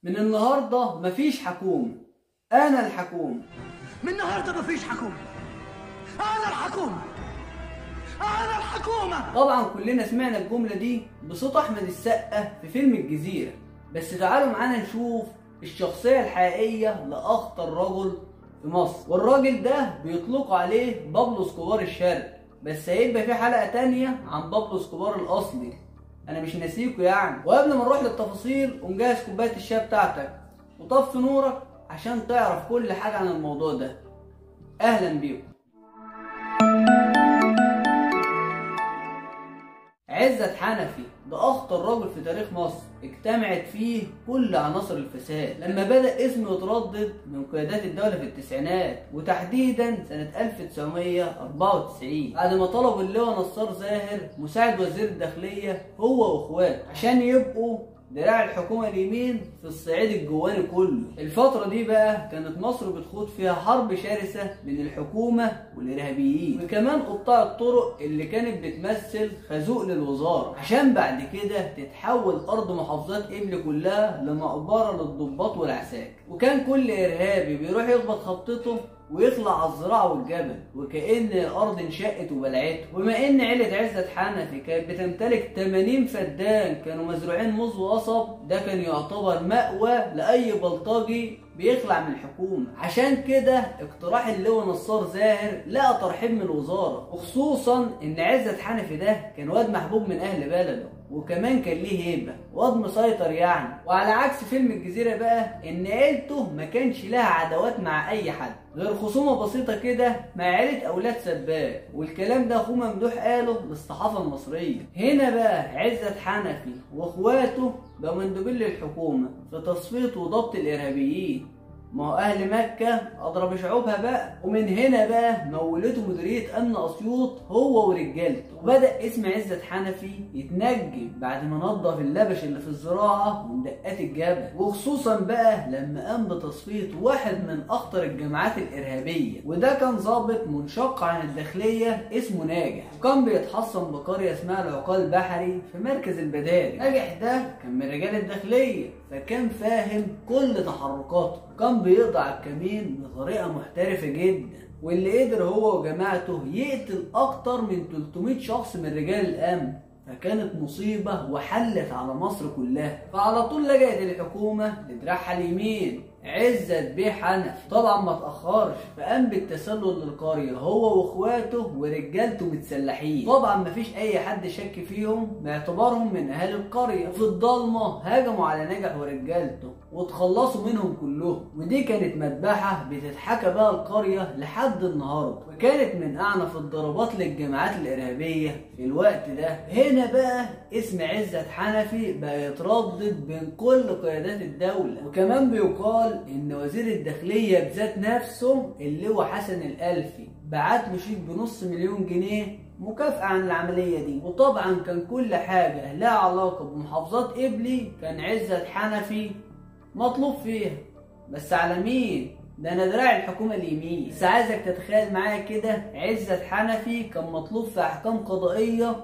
من النهارده مفيش حكومه انا الحكومه من النهارده مفيش حكومة أنا الحكومة أنا الحكومة طبعا كلنا سمعنا الجمله دي بصوت احمد السقا في فيلم الجزيره بس تعالوا معانا نشوف الشخصيه الحقيقيه لاخطر رجل في مصر والراجل ده بيطلقوا عليه بابلو اسكوبار الشرق بس هيبقى في حلقه تانية عن بابلو اسكوبار الاصلي انا مش ناسيكوا يعني وقبل ما نروح للتفاصيل قوم جهز كوبايه الشاي بتاعتك وطفي نورك عشان تعرف كل حاجه عن الموضوع ده اهلا بيكم عزت حنفي ده اخطر رجل في تاريخ مصر اجتمعت فيه كل عناصر الفساد لما بدا اسمه يتردد من قيادات الدوله في التسعينات وتحديدا سنه 1994 بعد ما طلبوا اللواء نصار زاهر مساعد وزير الداخليه هو واخواته عشان يبقوا دراع الحكومة اليمين في الصعيد الجواني كله الفترة دي بقى كانت مصر بتخوض فيها حرب شرسة بين الحكومة والإرهابيين وكمان قطاع الطرق اللي كانت بتمثل خازوق للوزارة عشان بعد كده تتحول أرض محافظات إبل كلها لمقبرة للضباط والعساكر وكان كل إرهابي بيروح يخبط خبطته ويطلع على الزراعة والجبل وكأن الأرض انشقت وبلعته وبما إن عيلة عزت حنفي كانت بتمتلك 80 فدان كانوا مزروعين موز وقصب ده كان يعتبر مأوى لأي بلطجي بيخلع من الحكومة عشان كده اقتراح اللواء نصار زاهر لقى ترحيب من الوزارة وخصوصا ان عزت حنفي ده كان واد محبوب من اهل بلده وكمان كان ليه هيبة واد مسيطر يعني وعلى عكس فيلم الجزيرة بقى ان عيلته ما كانش لها عداوات مع اي حد غير خصومة بسيطة كده مع عيلة اولاد سباك والكلام ده اخوه ممدوح قاله للصحافة المصرية هنا بقى عزت حنفي واخواته بقوا مندوبين للحكومة في تصفية وضبط الارهابيين ما هو اهل مكة اضرب شعوبها بقى ومن هنا بقى مولته مديرية امن اسيوط هو ورجالته وبدأ اسم عزت حنفي يتنجم بعد ما نظف اللبش اللي في الزراعة من دقات الجبل وخصوصا بقى لما قام بتصفية واحد من اخطر الجماعات الارهابية وده كان ضابط منشق عن الداخلية اسمه ناجح وكان بيتحصن بقرية اسمها العقال البحري في مركز البداري ناجح ده كان من رجال الداخلية فكان فاهم كل تحركاته وكان بيقطع الكمين بطريقة محترفة جدا واللي قدر هو وجماعته يقتل أكتر من 300 شخص من رجال الأمن فكانت مصيبة وحلت على مصر كلها فعلى طول لجأت الحكومة لدراعها اليمين عزت بيه حنفي طبعا ما تأخرش فقام بالتسلل للقرية هو واخواته ورجالته متسلحين طبعا ما فيش اي حد شك فيهم باعتبارهم من اهالي القرية في الضلمة هاجموا على نجح ورجالته وتخلصوا منهم كلهم ودي كانت مذبحة بتتحكى بها القرية لحد النهاردة وكانت من اعنف الضربات للجماعات الارهابية في الوقت ده هنا بقى اسم عزت حنفي بقى يتردد بين كل قيادات الدولة وكمان بيقال ان وزير الداخلية بذات نفسه اللي هو حسن الالفي بعت له شيك بنص مليون جنيه مكافأة عن العملية دي وطبعا كان كل حاجة لها علاقة بمحافظات قبلي كان عزت حنفي مطلوب فيها بس على مين؟ ده انا دراع الحكومة اليمين بس عايزك تتخيل معايا كده عزت حنفي كان مطلوب في احكام قضائية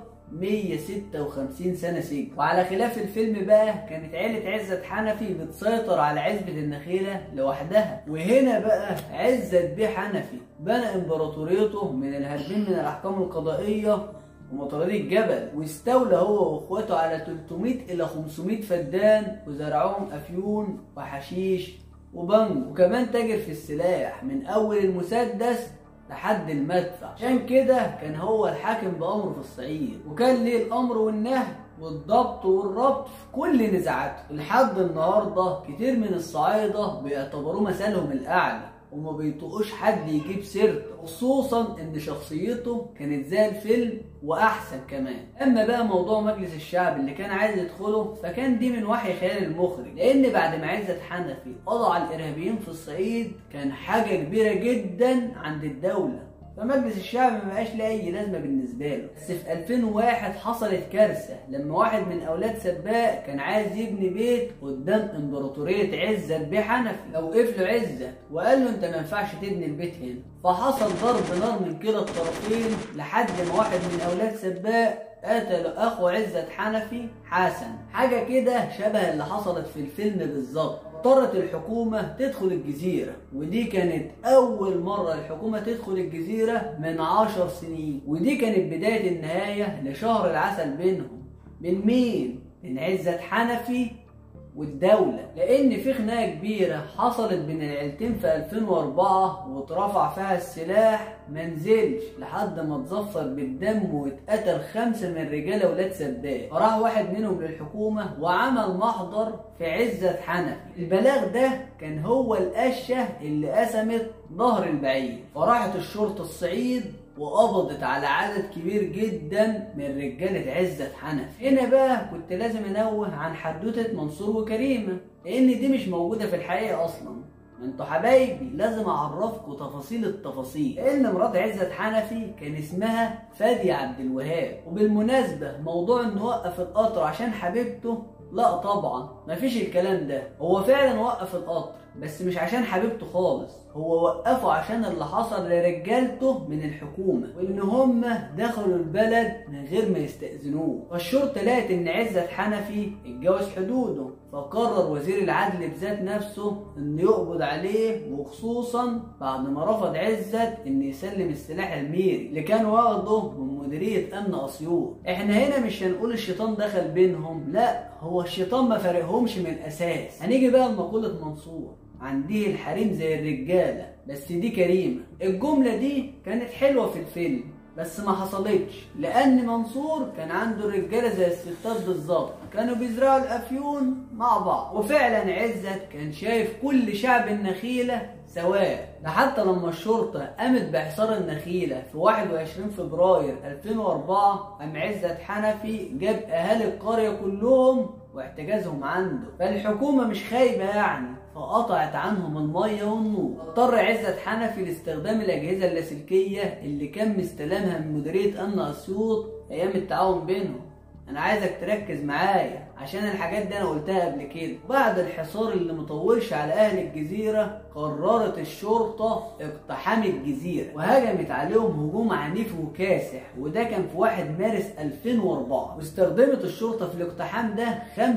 156 سنة سجن وعلى خلاف الفيلم بقى كانت عيلة عزت حنفي بتسيطر على عزبة النخيلة لوحدها وهنا بقى عزت بيه حنفي بنى امبراطوريته من الهربين من الاحكام القضائية ومطاردي الجبل واستولى هو واخواته على 300 الى 500 فدان وزرعوهم افيون وحشيش وبنج وكمان تاجر في السلاح من اول المسدس لحد المدفع عشان كده كان هو الحاكم بأمره في الصعيد وكان ليه الأمر والنهي والضبط والربط في كل نزاعاته لحد النهاردة كتير من الصعايدة بيعتبروه مثلهم الأعلى وما بيطقوش حد يجيب سيرته خصوصا ان شخصيته كانت زي الفيلم واحسن كمان اما بقى موضوع مجلس الشعب اللي كان عايز يدخله فكان دي من وحي خيال المخرج لان بعد ما عزت حنفي قضى على الارهابيين في الصعيد كان حاجه كبيره جدا عند الدوله فمجلس الشعب ما بقاش له اي لازمه بالنسبه له بس في 2001 حصلت كارثه لما واحد من اولاد سباق كان عايز يبني بيت قدام امبراطوريه عزت بيه حنفي لو وقف له عزت وقال له انت ما ينفعش تبني البيت هنا فحصل ضرب نار من كلا الطرفين لحد ما واحد من اولاد سباق قتلوا اخو عزت حنفي حسن حاجه كده شبه اللي حصلت في الفيلم بالظبط اضطرت الحكومة تدخل الجزيرة ودي كانت أول مرة الحكومة تدخل الجزيرة من عشر سنين ودي كانت بداية النهاية لشهر العسل بينهم من مين؟ من عزت حنفي والدولة لأن في خناقة كبيرة حصلت بين العيلتين في 2004 واترفع فيها السلاح منزلش لحد ما اتظفر بالدم واتقتل خمسة من رجالة ولاد سباك فراح واحد منهم للحكومة وعمل محضر في عزة حنفي البلاغ ده كان هو القشة اللي قسمت ظهر البعير فراحت الشرطة الصعيد وقبضت على عدد كبير جدا من رجالة عزة حنفي هنا بقى كنت لازم انوه عن حدوتة منصور وكريمة لان دي مش موجودة في الحقيقة اصلا انتوا حبايبي لازم اعرفكم تفاصيل التفاصيل لان مرات عزت حنفي كان اسمها فادية عبد الوهاب وبالمناسبة موضوع انه وقف القطر عشان حبيبته لا طبعا مفيش الكلام ده هو فعلا وقف القطر بس مش عشان حبيبته خالص هو وقفه عشان اللي حصل لرجالته من الحكومة وان هم دخلوا البلد من غير ما يستأذنوه فالشرطة لقت ان عزت حنفي اتجاوز حدوده فقرر وزير العدل بذات نفسه انه يقبض عليه وخصوصا بعد ما رفض عزت ان يسلم السلاح الميري اللي كان واخده من مديرية امن اسيوط احنا هنا مش هنقول الشيطان دخل بينهم لا هو الشيطان ما فارقهمش من الاساس هنيجي بقى لمقولة منصور عنديه الحريم زي الرجالة بس دي كريمة الجملة دي كانت حلوة في الفيلم بس ما حصلتش لان منصور كان عنده الرجاله زي الستات بالظبط كانوا بيزرعوا الافيون مع بعض وفعلا عزت كان شايف كل شعب النخيله سواء ده حتى لما الشرطة قامت بإحصار النخيلة في 21 فبراير 2004 قام عزت حنفي جاب أهالي القرية كلهم واحتجازهم عنده فالحكومة مش خايبة يعني فقطعت عنهم المية والنور اضطر عزت حنفي لاستخدام الأجهزة اللاسلكية اللي كان مستلمها من مديرية أمن أسيوط أيام التعاون بينهم أنا عايزك تركز معايا عشان الحاجات دي أنا قلتها قبل كده بعد الحصار اللي مطولش على أهل الجزيرة قررت الشرطة اقتحام الجزيرة وهجمت عليهم هجوم عنيف وكاسح وده كان في 1 مارس 2004 واستخدمت الشرطة في الاقتحام ده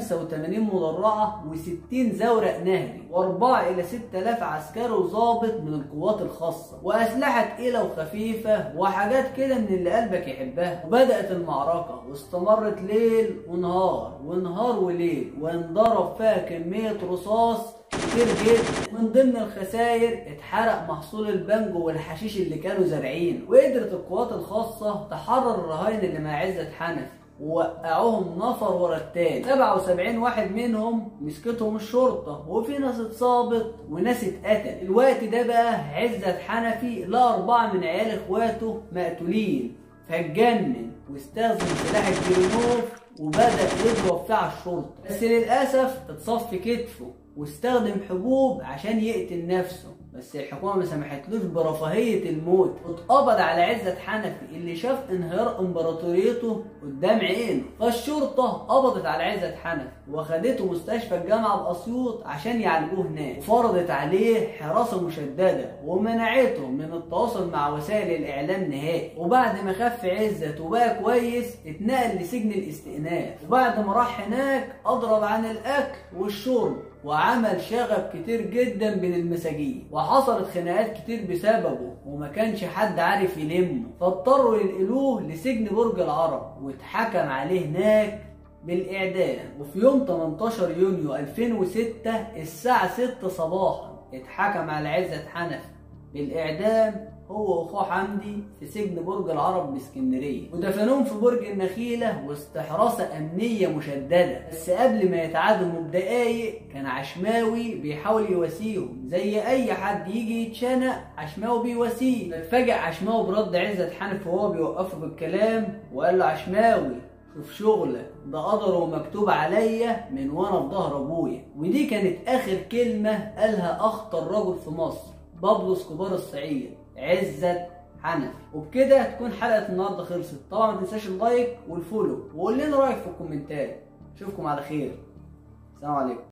85 مدرعة و60 زورق نهري و4 إلى 6000 عسكري وظابط من القوات الخاصة وأسلحة تقيلة وخفيفة وحاجات كده من اللي قلبك يحبها وبدأت المعركة واستمرت ليل ونهار ونهار وليل وانضرب فيها كمية رصاص كتير جدا من ضمن الخسائر اتحرق محصول البنجو والحشيش اللي كانوا زارعينه وقدرت القوات الخاصة تحرر الرهاين اللي مع عزت حنفي ووقعوهم نفر ورا التاني 77 واحد منهم مسكتهم الشرطة وفي ناس اتصابت وناس اتقتل الوقت ده بقى عزت حنفي لقى أربعة من عيال اخواته مقتولين فاتجنن واستخدم سلاح الجرينوف وبدأ يضرب فيه على الشرطة بس للأسف اتصف في كتفه واستخدم حبوب عشان يقتل نفسه بس الحكومة ما سمحتلوش برفاهية الموت واتقبض على عزت حنفي اللي شاف انهيار امبراطوريته قدام عينه فالشرطة قبضت على عزت حنفي واخدته مستشفى الجامعة بأسيوط عشان يعالجوه هناك وفرضت عليه حراسة مشددة ومنعته من التواصل مع وسائل الإعلام نهائي وبعد ما خف عزت وبقى كويس اتنقل لسجن الاستئناف وبعد ما راح هناك أضرب عن الأكل والشرب وعمل شغب كتير جدا بين المساجين وحصلت خناقات كتير بسببه وما كانش حد عارف يلمه فاضطروا ينقلوه لسجن برج العرب واتحكم عليه هناك بالإعدام وفي يوم 18 يونيو 2006 الساعة 6 صباحا اتحكم على عزت حنفي بالإعدام هو واخوه حمدي في سجن برج العرب باسكندريه ودفنوهم في برج النخيله وسط حراسه امنيه مشدده بس قبل ما يتعادلوا بدقايق كان عشماوي بيحاول يواسيهم زي اي حد يجي يتشنق عشماوي بيواسيه فاتفاجئ عشماوي برد عزت حنفي وهو بيوقفه بالكلام وقال له عشماوي شوف شغلك ده قدر ومكتوب عليا من وانا في ظهر ابويا ودي كانت اخر كلمه قالها اخطر رجل في مصر بابلوس كبار الصعيد عزت حنفي وبكده تكون حلقه النهارده خلصت طبعا ما تنساش اللايك والفولو وقول لنا رايك في الكومنتات اشوفكم على خير السلام عليكم